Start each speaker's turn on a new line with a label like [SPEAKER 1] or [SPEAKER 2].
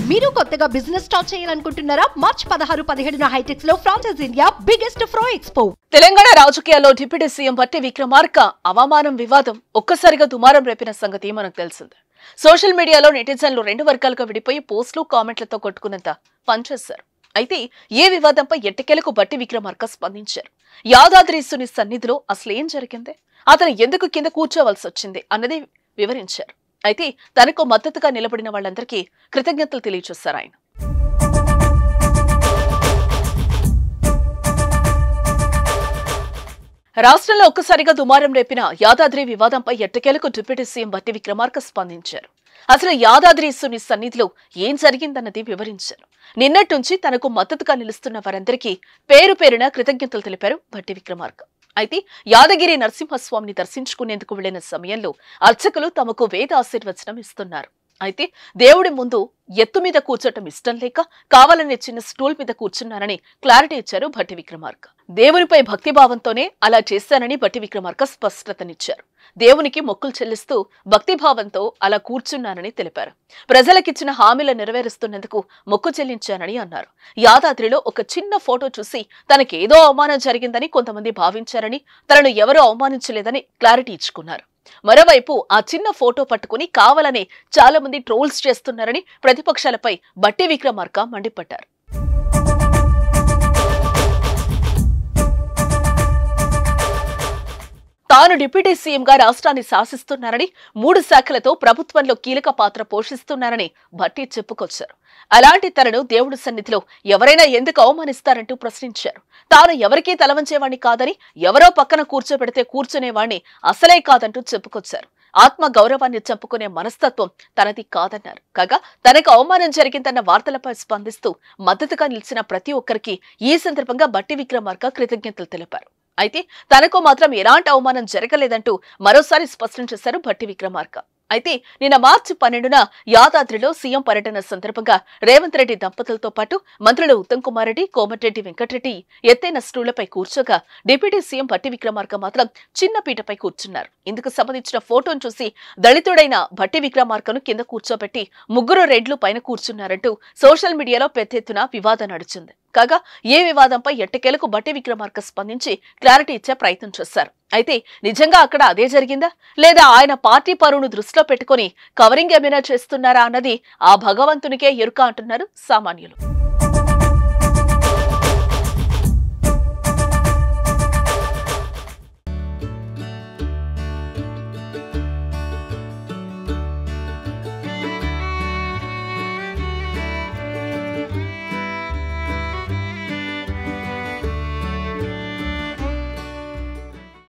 [SPEAKER 1] మీరు కొత్తగా business start చేయాలనుకుంటున్నారా మార్చ్ పదహారు పదిహేడున హైటెక్స్ లో ఫ్రాన్సెస్ ఇండియా బిగ్గెస్ట్ ఫ్రో ఎక్స్పో
[SPEAKER 2] తెలంగాణ రాజకీయాల్లో డిప్యూటీ సీఎం బట్టి విక్రమార్క అవమానం వివాదం ఒక్కసారిగా దుమారం రేపిన సంగతి మనకు తెలిసిందే సోషల్ మీడియాలో నెటిజన్లు రెండు వర్గాలుగా విడిపోయి పోస్టులు కామెంట్లతో కొట్టుకున్నంత పనిచేశారు అయితే ఏ వివాదంపై ఎట్టకేలకు బట్టి విక్రమార్క స్పందించారు యాదాద్రీసుని సన్నిధిలో అసలు ఏం జరిగింది అతను ఎందుకు కింద కూర్చోవలసి వచ్చింది అన్నది వివరించారు అయితే తనకు మద్దతుగా నిలబడిన వాళ్ళందరికీ కృతజ్ఞతలు తెలియజేశారు ఆయన రాష్ట్రంలో ఒక్కసారిగా దుమారం రేపిన యాదాద్రి వివాదంపై ఎట్టకేలకు డిప్యూటీ సీఎం బట్టి విక్రమార్క స్పందించారు అసలు యాదాద్రీసుని సన్నిధిలో ఏం జరిగిందన్నది వివరించారు నిన్నట్టుంచి తనకు మద్దతుగా నిలుస్తున్న వారందరికీ పేరు పేరున కృతజ్ఞతలు తెలిపారు బట్టి విక్రమార్క అయితే యాదగిరి నరసింహస్వామిని దర్శించుకునేందుకు వెళ్లిన సమయంలో అర్చకులు తమకు వేద ఆశీర్వచనం ఇస్తున్నారు అయితే దేవుడి ముందు ఎత్తు మీద కూర్చోటం ఇష్టం లేక కావాలనే చిన్న స్టూల్ మీద కూర్చున్నానని క్లారిటీ ఇచ్చారు భట్టి విక్రమార్క దేవునిపై భక్తిభావంతోనే అలా చేశానని భట్టి విక్రమార్క స్పష్టతనిచ్చారు దేవునికి మొక్కులు చెల్లిస్తూ భక్తిభావంతో అలా కూర్చున్నానని తెలిపారు ప్రజలకిచ్చిన హామీలు నెరవేరుస్తున్నందుకు మొక్కు చెల్లించానని అన్నారు యాదాద్రిలో ఒక చిన్న ఫోటో చూసి తనకేదో అవమానం జరిగిందని కొంతమంది భావించారని తనను ఎవరూ అవమానించలేదని క్లారిటీ ఇచ్చుకున్నారు మరోవైపు ఆ చిన్న ఫోటో పట్టుకుని కావాలని చాలా మంది ట్రోల్స్ చేస్తున్నారని ప్రతిపక్షాలపై బట్టి విక్రమార్క మండిపడ్డారు తాను డిప్యూటీ సీఎంగా రాష్ట్రాన్ని శాసిస్తున్నారని మూడు శాఖలతో ప్రభుత్వంలో కీలక పాత్ర పోషిస్తున్నారని భట్టి చెప్పుకొచ్చారు అలాంటి తనను దేవుడి సన్నిధిలో ఎవరైనా ఎందుకు అవమానిస్తారంటూ ప్రశ్నించారు తాను ఎవరికీ తలవంచేవాణ్ణి కాదని ఎవరో పక్కన కూర్చోబెడితే కూర్చునేవాణ్ణి అసలే కాదంటూ చెప్పుకొచ్చారు ఆత్మ గౌరవాన్ని చంపుకునే మనస్తత్వం తనది కాదన్నారు కాగా తనకు అవమానం జరిగిందన్న వార్తలపై స్పందిస్తూ మద్దతుగా నిలిచిన ప్రతి ఒక్కరికి ఈ సందర్భంగా బట్టి విక్రమార్క కృతజ్ఞతలు తెలిపారు అయితే తనకు మాత్రం ఎలాంటి అవమానం జరగలేదంటూ మరోసారి స్పష్టం చేశారు భట్టి విక్రమార్క అయితే నిన్న మార్చి పన్నెండున యాదాద్రిలో సీఎం పర్యటన సందర్భంగా రేవంత్ రెడ్డి దంపతులతో పాటు మంత్రులు ఉత్తమ్ కుమార్ రెడ్డి కోమటిరెడ్డి వెంకటరెడ్డి ఎత్తైన స్టూలపై కూర్చోగా డిప్యూటీ సీఎం భట్టి విక్రమార్క మాత్రం చిన్న పీటపై కూర్చున్నారు ఇందుకు సంబంధించిన ఫోటోను చూసి దళితుడైన భట్టి విక్రమార్కను కింద కూర్చోబెట్టి ముగ్గురు రెడ్లు పైన కూర్చున్నారంటూ సోషల్ మీడియాలో పెద్ద ఎత్తున వివాదం నడిచింది కాగా ఏ వివాదంపై ఎట్టకేలకు బట్టి విక్రమార్క స్పందించి క్లారిటీ ఇచ్చే ప్రయత్నం చేశారు అయితే నిజంగా అక్కడ అదే జరిగిందా లేదా ఆయన పార్టీ పరువును దృష్టిలో పెట్టుకుని కవరింగ్ ఏమైనా చేస్తున్నారా అన్నది ఆ భగవంతునికే ఎరుక అంటున్నారు సామాన్యులు